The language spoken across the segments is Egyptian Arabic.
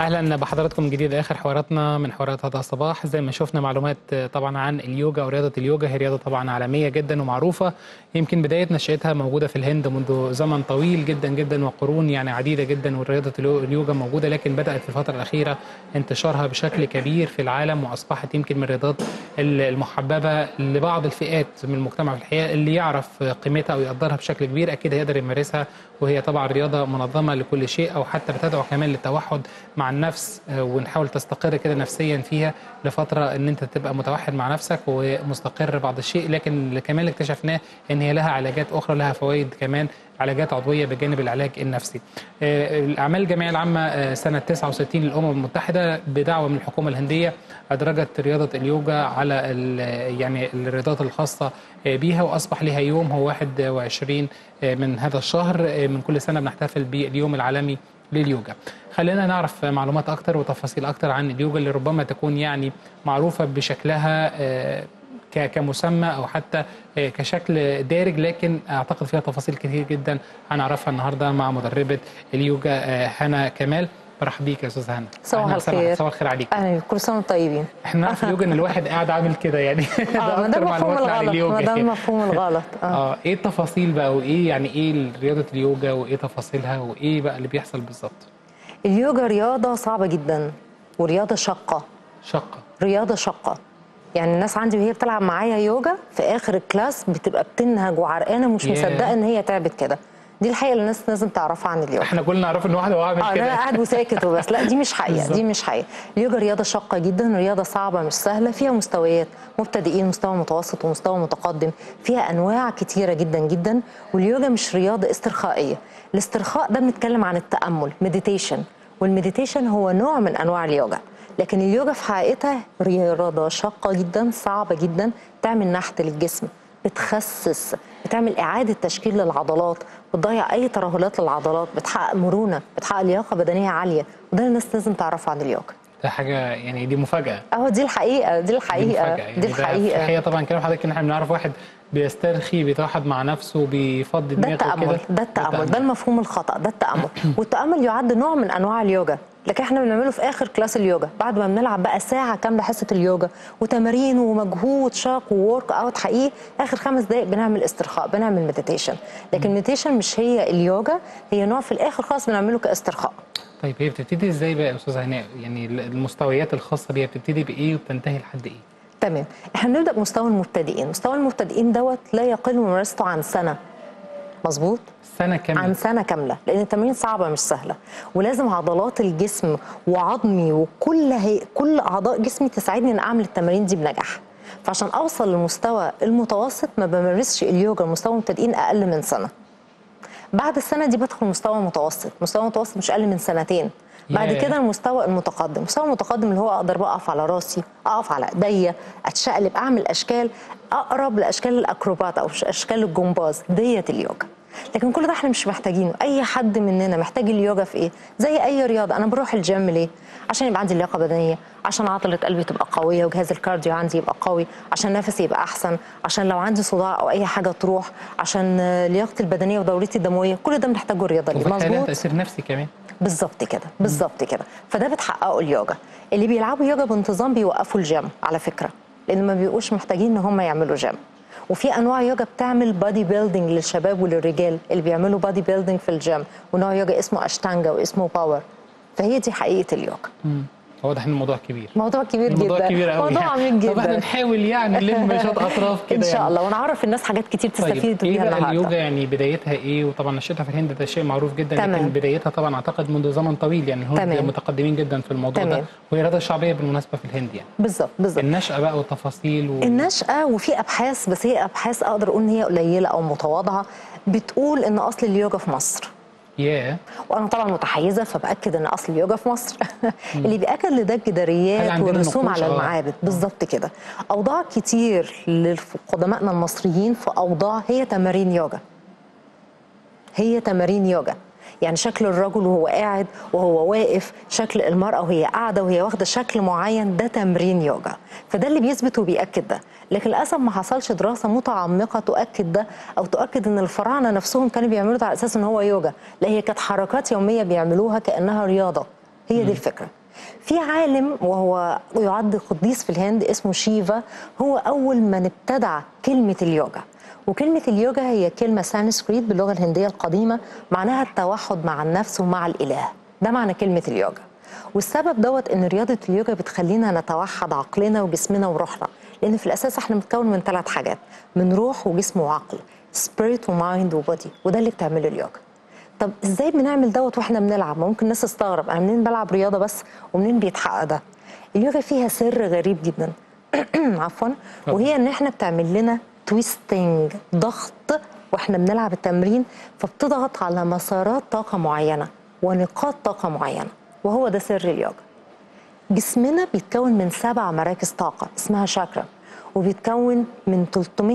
اهلا بحضراتكم جديد اخر حواراتنا من حوارات هذا الصباح زي ما شفنا معلومات طبعا عن اليوجا ورياضه اليوجا هي رياضه طبعا عالميه جدا ومعروفه يمكن بدايه نشاتها موجوده في الهند منذ زمن طويل جدا جدا وقرون يعني عديده جدا ورياضه اليوجا موجوده لكن بدات في الفتره الاخيره انتشارها بشكل كبير في العالم واصبحت يمكن من الرياضات المحببه لبعض الفئات من المجتمع في الحقيقه اللي يعرف قيمتها او يقدرها بشكل كبير اكيد هيقدر يمارسها وهي طبعا رياضه منظمه لكل شيء او حتى بتدعو كمان للتوحد مع النفس ونحاول تستقر كده نفسيا فيها لفتره ان انت تبقى متوحد مع نفسك ومستقر بعض الشيء لكن اللي كمان اكتشفناه ان هي لها علاجات اخرى لها فوائد كمان علاجات عضويه بجانب العلاج النفسي. الاعمال الجمعيه العامه سنه 69 للامم المتحده بدعوه من الحكومه الهنديه ادرجت رياضه اليوجا على يعني الرياضات الخاصه بها واصبح لها يوم هو 21 من هذا الشهر من كل سنه بنحتفل باليوم العالمي لليوجا. خلينا نعرف معلومات اكتر وتفاصيل اكتر عن اليوجا اللي ربما تكون يعني معروفه بشكلها كمسمى او حتى كشكل دارج لكن اعتقد فيها تفاصيل كتير جدا هنعرفها النهارده مع مدربه اليوجا هنا كمال برحب بيك يا استاذ هنا صباح الخير صباح الخير عليك اهلا كل سنه وانتم طيبين احنا نعرف اليوجا ان الواحد قاعد عامل كده يعني اه ما ده مفهوم الغلط ما ده مفهوم الغلط اه, آه ايه التفاصيل بقى وايه يعني ايه رياضه اليوجا وايه تفاصيلها وايه بقى اللي بيحصل بالظبط اليوجا رياضه صعبه جدا ورياضه شاقه شاقه رياضه شاقه يعني الناس عندي وهي بتلعب معايا يوجا في اخر الكلاس بتبقى بتنهج وعرقانه مش مصدقه ان هي تعبت كده دي الحقيقه اللي الناس لازم تعرفها عن اليوجا احنا كلنا نعرف ان واحد هو عامل اه كده انا قاعد وساكت وبس لا دي مش حقيقه دي مش حقيقه اليوجا رياضه شاقه جدا رياضه صعبه مش سهله فيها مستويات مبتدئين مستوى متوسط ومستوى متقدم فيها انواع كتيره جدا جدا واليوجا مش رياضه استرخائيه الاسترخاء ده بنتكلم عن التامل مديتيشن والمديتيشن هو نوع من انواع اليوجا لكن اليوجا في حقيقتها رياضه شاقه جدا صعبه جدا تعمل نحت للجسم بتخسس بتعمل اعاده تشكيل للعضلات بتضيع اي ترهلات للعضلات بتحقق مرونه بتحقق لياقه بدنيه عاليه وده الناس لازم تعرفه عن اليوجا ده حاجه يعني دي مفاجاه اه دي الحقيقه دي الحقيقه دي, يعني دي الحقيقه هي طبعا كلام حضرتك ان احنا بنعرف واحد بيسترخي بيتوحد مع نفسه بيفضي ده دماغه التامل كده ده التامل ده المفهوم الخطا ده التامل والتامل يعد نوع من انواع اليوجا لكن احنا بنعمله في اخر كلاس اليوجا بعد ما بنلعب بقى ساعه كامله حصه اليوجا وتمارين ومجهود شاق وورك اوت حقيقي اخر خمس دقائق بنعمل استرخاء بنعمل مديتيشن لكن المديتيشن مش هي اليوجا هي نوع في الاخر خالص بنعمله كاسترخاء طيب هي بتبتدي ازاي بقى يا استاذ هناء يعني المستويات الخاصه بيها بتبتدي بايه وبتنتهي لحد ايه تمام احنا بنبدا بمستوى المبتدئين مستوى المبتدئين دوت لا يقل ممارسته عن سنه مظبوط سنه كامله عن سنه كامله لان التمارين صعبه مش سهله ولازم عضلات الجسم وعظمي وكل هي كل اعضاء جسمي تساعدني ان اعمل التمارين دي بنجاح فعشان اوصل للمستوى المتوسط ما بمارسش اليوجا مستوى المبتدئين اقل من سنه بعد السنه دي بدخل مستوى متوسط مستوى متوسط مش اقل من سنتين بعد ياه. كده المستوى المتقدم المستوى المتقدم اللي هو اقدر بقى اقف على راسي اقف على ايديا اتشقلب اعمل اشكال اقرب لاشكال الاكروبات او اشكال الجمباز ديت اليوجا لكن كل ده احنا مش محتاجينه اي حد مننا محتاج اليوجا في ايه زي اي رياضه انا بروح الجيم ليه عشان يبقى عندي لياقه بدنيه عشان عضله قلبي تبقى قويه وجهاز الكارديو عندي يبقى قوي عشان نفسي يبقى احسن عشان لو عندي صداع او اي حاجه تروح عشان لياقتي البدنيه ودورتي الدمويه كل ده بنحتاجه الرياضه ليه وفي مظبوط تاثير نفسي كمان بالظبط كده بالظبط كده فده بتحققه اليوجا اللي بيلعبوا يوجا بانتظام بيوقفوا الجيم على فكره لان ما بيبقوش محتاجين ان هم يعملوا جيم وفي انواع يوجا بتعمل بادي بيلدينج للشباب وللرجال اللي بيعملوا بادي بيلدينج في الجيم ونوع يوجا اسمه اشتانجا واسمه باور فهي دي حقيقه اليوجا واضح ان الموضوع كبير موضوع كبير الموضوع جدا كبير قوي موضوع عميق جدا طب احنا نحاول يعني نلم شويه اطراف كده ان شاء يعني. الله ونعرف الناس حاجات كتير تستفيد طيب ايه بيها بقى النهارده اليوجا يعني بدايتها ايه وطبعا نشأتها في الهند ده شيء معروف جدا تمام. لكن بدايتها طبعا اعتقد منذ زمن طويل يعني الهنود تمام. متقدمين جدا في الموضوع ده تمام. وهي رياضه شعبيه بالمناسبه في الهند يعني بالظبط بالظبط النشأة بقى والتفاصيل و... النشأة وفي أبحاث بس هي أبحاث أقدر أقول إن هي قليلة أو متواضعة بتقول إن أصل اليوجا في مصر ياه وانا طبعا متحيزه فباكد ان اصل اليوجا في مصر اللي بياكد لده هل الجداريات عندنا والرسوم نقوش؟ على آه. المعابد بالظبط كده اوضاع كتير لقدمائنا المصريين في اوضاع هي تمارين يوجا هي تمارين يوجا يعني شكل الرجل وهو قاعد وهو واقف شكل المرأة وهي قاعدة وهي واخدة شكل معين ده تمرين يوجا فده اللي بيثبت وبيأكد ده لكن للأسف ما حصلش دراسة متعمقة تؤكد ده أو تؤكد إن الفراعنة نفسهم كانوا بيعملوا ده على أساس إن هو يوجا لا هي كانت حركات يومية بيعملوها كأنها رياضة هي دي الفكره في عالم وهو يعد قديس في الهند اسمه شيفا هو اول من ابتدع كلمه اليوجا وكلمة اليوجا هي كلمة سانسكريت باللغة الهندية القديمة معناها التوحد مع النفس ومع الإله ده معنى كلمة اليوجا والسبب دوت ان رياضة اليوجا بتخلينا نتوحد عقلنا وجسمنا وروحنا لان في الاساس احنا متكون من ثلاث حاجات من روح وجسم وعقل سبيريت ومايند وبودي وده اللي بتعمله اليوجا طب ازاي بنعمل دوت واحنا بنلعب ممكن الناس تستغرب انا منين بلعب رياضه بس ومنين بيتحقق ده اليوجا فيها سر غريب جدا عفوا وهي ان احنا بتعمل لنا تويستنج ضغط واحنا بنلعب التمرين فبتضغط على مسارات طاقه معينه ونقاط طاقه معينه وهو ده سر اليوجا جسمنا بيتكون من سبع مراكز طاقه اسمها شاكرا وبيتكون من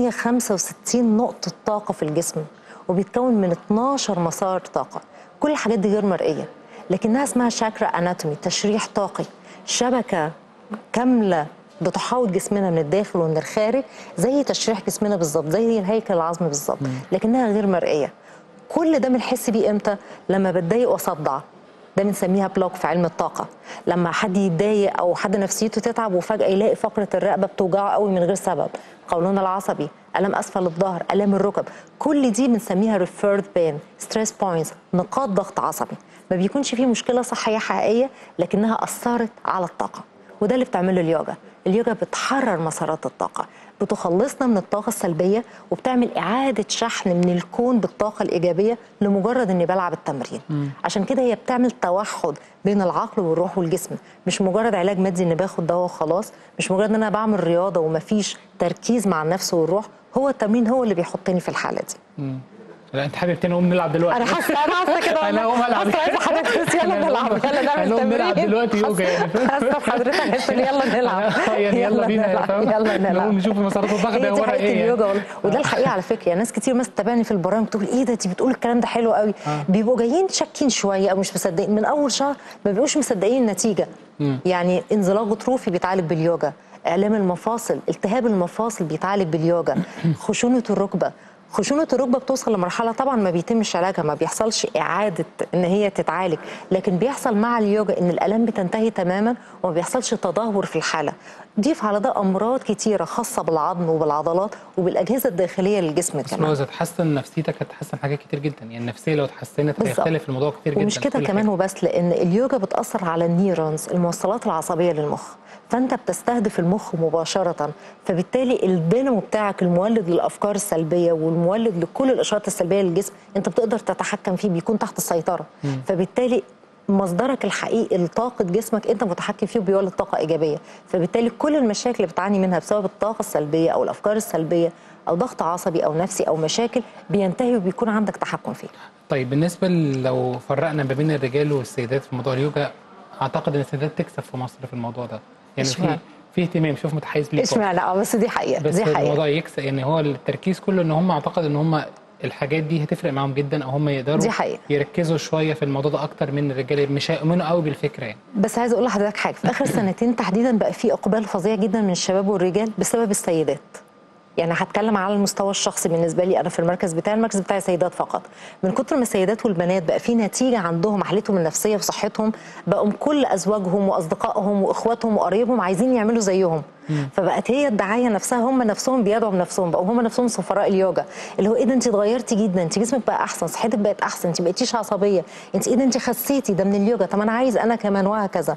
365 نقطه طاقه في الجسم وبيتكون من 12 مسار طاقه كل الحاجات دي غير مرئيه لكنها اسمها شاكرا اناتومي تشريح طاقي شبكه كامله بتحاوط جسمنا من الداخل ومن الخارج زي تشريح جسمنا بالظبط زي الهيكل العظمي بالظبط لكنها غير مرئيه كل ده بنحس بيه امتى لما بتضايق واصدع ده بنسميها بلوك في علم الطاقه لما حد يتضايق او حد نفسيته تتعب وفجاه يلاقي فقره الرقبه بتوجعه قوي من غير سبب قولون العصبي الم اسفل الظهر الام الركب كل دي بنسميها ريفيرد بين ستريس بوينتس نقاط ضغط عصبي ما بيكونش فيه مشكله صحيه حقيقيه لكنها اثرت على الطاقه وده اللي بتعمله اليوجا اليوجا بتحرر مسارات الطاقه بتخلصنا من الطاقة السلبية وبتعمل إعادة شحن من الكون بالطاقة الإيجابية لمجرد إني بلعب التمرين مم. عشان كده هي بتعمل توحد بين العقل والروح والجسم مش مجرد علاج مادي إني باخد دواء وخلاص مش مجرد إن أنا بعمل رياضة ومفيش تركيز مع النفس والروح هو التمرين هو اللي بيحطني في الحالة دي مم. لا انت حابب تاني نقوم نلعب دلوقتي انا حاسه انا حاسه كده انا هقوم العب حاسه عايزه حضرتك يلا نلعب يلا نعمل هنقوم تمرين نلعب دلوقتي يوجا يعني حاسه بحضرتك حاسه يلا نلعب يعني يلا بينا فاهم؟ يلا نلعب نقوم نشوف مسارات الضغط هي ده دي ورا حقيقة ايه يعني. اليوجا والله وده الحقيقه على فكره يعني ناس كتير مثلا تتابعني في البرامج تقول ايه ده انت بتقول الكلام ده حلو قوي بيبقوا جايين شاكين شويه او مش مصدقين من اول شهر ما بيبقوش مصدقين النتيجه يعني انزلاق غضروفي بيتعالج باليوجا الام المفاصل التهاب المفاصل بيتعالج باليوجا خشونه الركبه خشونة الركبة بتوصل لمرحلة طبعا ما بيتمش علاجها ما بيحصلش إعادة إن هي تتعالج لكن بيحصل مع اليوجا إن الآلام بتنتهي تماما وما بيحصلش تدهور في الحالة ضيف على ده أمراض كتيرة خاصة بالعظم وبالعضلات وبالأجهزة الداخلية للجسم بس لو كمان اذا تحسن نفسيتك هتحسن حاجات كتير جدا يعني النفسيه لو اتحسنت بالظبط. هيختلف الموضوع كتير جدا ومش في كده كل كمان حاجة. وبس لان اليوجا بتاثر على النيورونز الموصلات العصبيه للمخ فانت بتستهدف المخ مباشره فبالتالي الدينامو بتاعك المولد للافكار السلبيه والمولد لكل الاشارات السلبيه للجسم انت بتقدر تتحكم فيه بيكون تحت السيطره فبالتالي مصدرك الحقيقي لطاقة جسمك انت متحكم فيه وبيولد طاقة ايجابية فبالتالي كل المشاكل اللي بتعاني منها بسبب الطاقة السلبية او الافكار السلبية او ضغط عصبي او نفسي او مشاكل بينتهي وبيكون عندك تحكم فيه طيب بالنسبه ل- لو فرقنا ما بين الرجال والسيدات في موضوع اليوجا اعتقد ان السيدات تكسب في مصر في الموضوع ده يعني في اشمعنى؟ في اهتمام شوف متحيز ليه اشمعنى اه بس دي حقيقة بس دي الموضوع حقيقة يكسب يعني هو التركيز كله ان هم اعتقد ان هم الحاجات دي هتفرق معاهم جدا او هم يقدروا دي حقيقة. يركزوا شويه في الموضوع ده اكتر من الرجاله مش هيؤمنوا قوي بالفكره يعني بس عايزه اقول لحضرتك حاجه في اخر سنتين تحديدا بقى في اقبال فظيع جدا من الشباب والرجال بسبب السيدات يعني هتكلم على المستوى الشخصي بالنسبه لي انا في المركز بتاعي المركز بتاعي سيدات فقط من كتر ما السيدات والبنات بقى في نتيجه عندهم حالتهم النفسيه وصحتهم بقوا كل ازواجهم واصدقائهم واخواتهم وقرايبهم عايزين يعملوا زيهم فبقت هي الدعايه نفسها هم نفسهم بيدعوا بنفسهم بقوا هم نفسهم سفراء اليوجا اللي هو ايه ده انت اتغيرتي جدا انت جسمك بقى احسن صحتك بقت احسن انت بقيتيش عصبيه انت ايه ده انت خسيتي ده من اليوجا طب انا عايز انا كمان وهكذا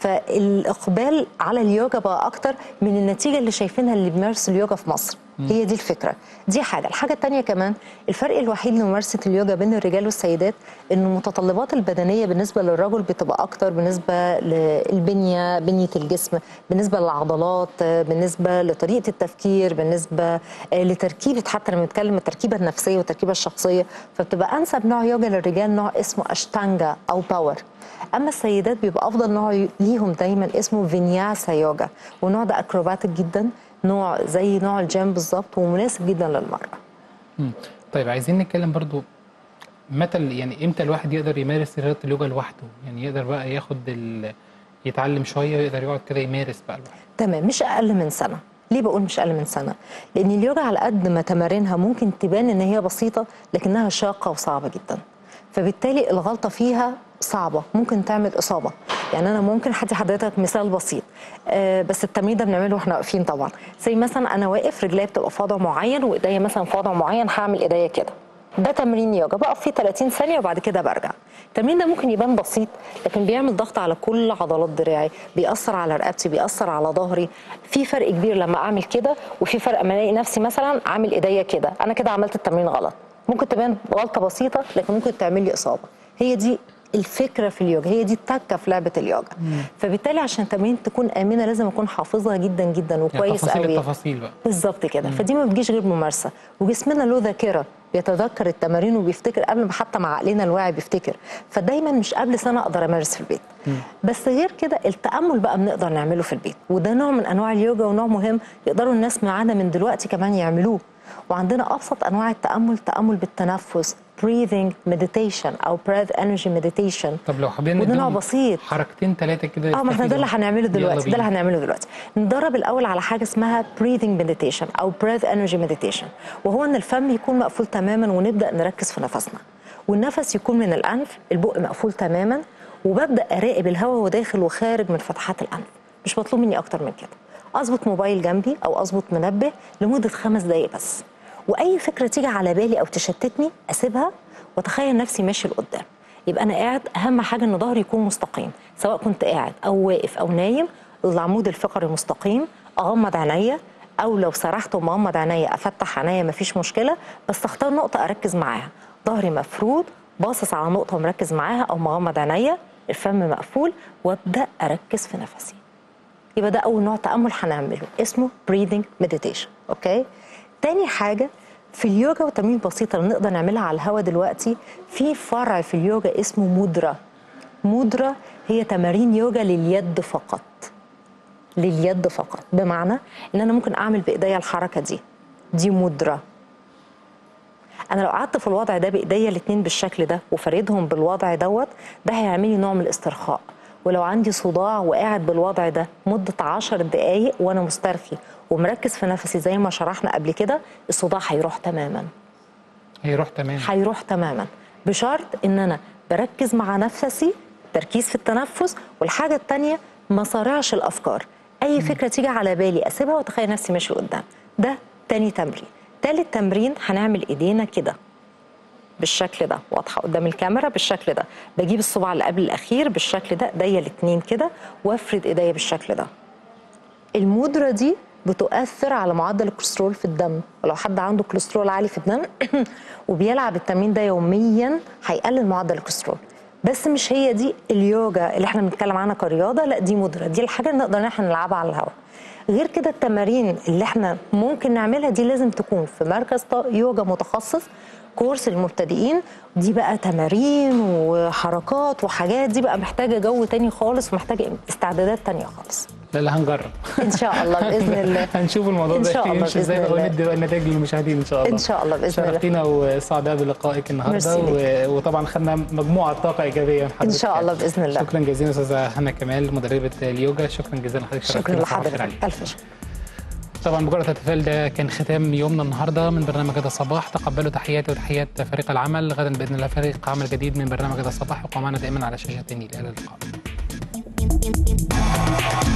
فالاقبال على اليوجا بقى اكتر من النتيجه اللي شايفينها اللي بيمارسوا اليوجا في مصر هي دي الفكره دي حاجه الحاجه الثانيه كمان الفرق الوحيد لممارسه اليوجا بين الرجال والسيدات ان المتطلبات البدنيه بالنسبه للرجل بتبقى اكتر بالنسبه للبنيه بنيه الجسم بالنسبه للعضلات بالنسبه لطريقه التفكير بالنسبه لتركيبه حتى لما نتكلم التركيبه النفسيه والتركيبه الشخصيه فبتبقى انسب نوع يوجا للرجال نوع اسمه اشتانجا او باور اما السيدات بيبقى افضل نوع ليهم دايما اسمه فينياسا يوجا والنوع ده اكروباتيك جدا نوع زي نوع الجيم بالظبط ومناسب جدا للمراه مم. طيب عايزين نتكلم برضو متى ال- يعني امتى الواحد يقدر يمارس رياضه اليوجا لوحده يعني يقدر بقى ياخد ال... يتعلم شويه ويقدر يقعد كده يمارس بقى لوحده تمام مش اقل من سنه ليه بقول مش اقل من سنه لان اليوجا على قد ما تمارينها ممكن تبان ان هي بسيطه لكنها شاقه وصعبه جدا فبالتالي الغلطه فيها صعبه ممكن تعمل اصابه يعني انا ممكن هدي حضرتك مثال بسيط آه بس التمرين ده بنعمله واحنا واقفين طبعا زي مثلا انا واقف رجلي بتبقى في وضع معين وايديا مثلا في وضع معين هعمل ايديا كده ده تمرين يوجا بقف فيه 30 ثانيه وبعد كده برجع التمرين ده ممكن يبان بسيط لكن بيعمل ضغط على كل عضلات دراعي بيأثر على رقبتي بيأثر على ظهري في فرق كبير لما اعمل كده وفي فرق لما الاقي نفسي مثلا عامل ايديا كده انا كده عملت التمرين غلط ممكن تبان غلطه بسيطه لكن ممكن تعمل لي اصابه هي دي الفكره في اليوجا هي دي التكه في لعبه اليوجا فبالتالي عشان التمارين تكون امنه لازم اكون حافظها جدا جدا يعني وكويس تفاصيل قوي التفاصيل بقى بالظبط كده فدي ما بتجيش غير ممارسه وجسمنا له ذاكره بيتذكر التمارين وبيفتكر قبل ما حتى مع عقلنا الواعي بيفتكر فدايما مش قبل سنه اقدر امارس في البيت بس غير كده التامل بقى بنقدر نعمله في البيت وده نوع من انواع اليوجا ونوع مهم يقدروا الناس معانا من دلوقتي كمان يعملوه وعندنا ابسط انواع التامل تامل بالتنفس breathing meditation او breath energy meditation طب لو حابين وده نوع نديهم بسيط حركتين ثلاثه كده اه ما احنا ده اللي يستفيدوا. هنعمله يلا دلوقتي ده اللي بينا. هنعمله دلوقتي ندرب الاول على حاجه اسمها breathing meditation او breath energy meditation وهو ان الفم يكون مقفول تماما ونبدا نركز في نفسنا والنفس يكون من الانف البق مقفول تماما وببدا اراقب الهواء وهو داخل وخارج من فتحات الانف مش مطلوب مني اكتر من كده اظبط موبايل جنبي او اظبط منبه لمده خمس دقائق بس واي فكره تيجي على بالي او تشتتني اسيبها واتخيل نفسي ماشي لقدام يبقى انا قاعد اهم حاجه ان ظهري يكون مستقيم سواء كنت قاعد او واقف او نايم العمود الفقري مستقيم اغمض عينيا او لو سرحت ومغمض عينيا افتح عينيا مفيش مشكله بس اختار نقطه اركز معاها ظهري مفرود باصص على نقطه ومركز معاها او مغمض عينيا الفم مقفول وابدا اركز في نفسي يبقى ده اول نوع تامل هنعمله اسمه breathing meditation اوكي تاني حاجه في اليوجا وتمارين بسيطه اللي نقدر نعملها على الهواء دلوقتي في فرع في اليوجا اسمه مودرا مودرا هي تمارين يوجا لليد فقط لليد فقط بمعنى ان انا ممكن اعمل بايديا الحركه دي دي مودرا انا لو قعدت في الوضع ده بايديا الاثنين بالشكل ده وفردهم بالوضع دوت ده هيعمل لي نوع من الاسترخاء ولو عندي صداع وقاعد بالوضع ده مدة عشر دقايق وأنا مسترخي ومركز في نفسي زي ما شرحنا قبل كده الصداع هيروح تماما هيروح تمام هيروح تماما بشرط ان انا بركز مع نفسي تركيز في التنفس والحاجه الثانيه ما صارعش الافكار اي فكره تيجي على بالي اسيبها واتخيل نفسي ماشي قدام ده تاني تمرين تالت تمرين هنعمل ايدينا كده بالشكل ده واضحه قدام الكاميرا بالشكل ده بجيب الصباع اللي قبل الاخير بالشكل ده ايديا الاثنين كده وافرد ايديا بالشكل ده المودرة دي بتؤثر على معدل الكوليسترول في الدم ولو حد عنده كوليسترول عالي في الدم وبيلعب التمرين ده يوميا هيقلل معدل الكوليسترول بس مش هي دي اليوجا اللي احنا بنتكلم عنها كرياضه لا دي مدرة دي الحاجه اللي نقدر ان احنا نلعبها على الهواء غير كده التمارين اللي احنا ممكن نعملها دي لازم تكون في مركز ط- يوجا متخصص كورس للمبتدئين دي بقى تمارين وحركات وحاجات دي بقى محتاجه جو تاني خالص ومحتاجه استعدادات تانية خالص لا لا هنجرب ان شاء الله باذن الله هنشوف الموضوع إن ده شاء الله يمشي ازاي بإذن بقى الله. وندي بقى النتائج للمشاهدين ان شاء الله ان شاء الله باذن الله شرفتينا وسعداء بلقائك النهارده ميرسي و... وطبعا خدنا مجموعه طاقه ايجابيه من ان حضرتك شاء الله باذن الله شكرا جزيلا استاذه هنا كمال مدربه اليوجا شكرا جزيلا لحضرتك شكرا شرفتينا وصباح الخير لحضرتك عليك. الف شكر طبعا مجرد الاحتفال ده كان ختام يومنا النهارده من برنامج هذا الصباح تقبلوا تحياتي وتحيات فريق العمل غدا باذن الله فريق عمل جديد من برنامج هذا الصباح وقامنا دائما على شاشه النيل الى اللقاء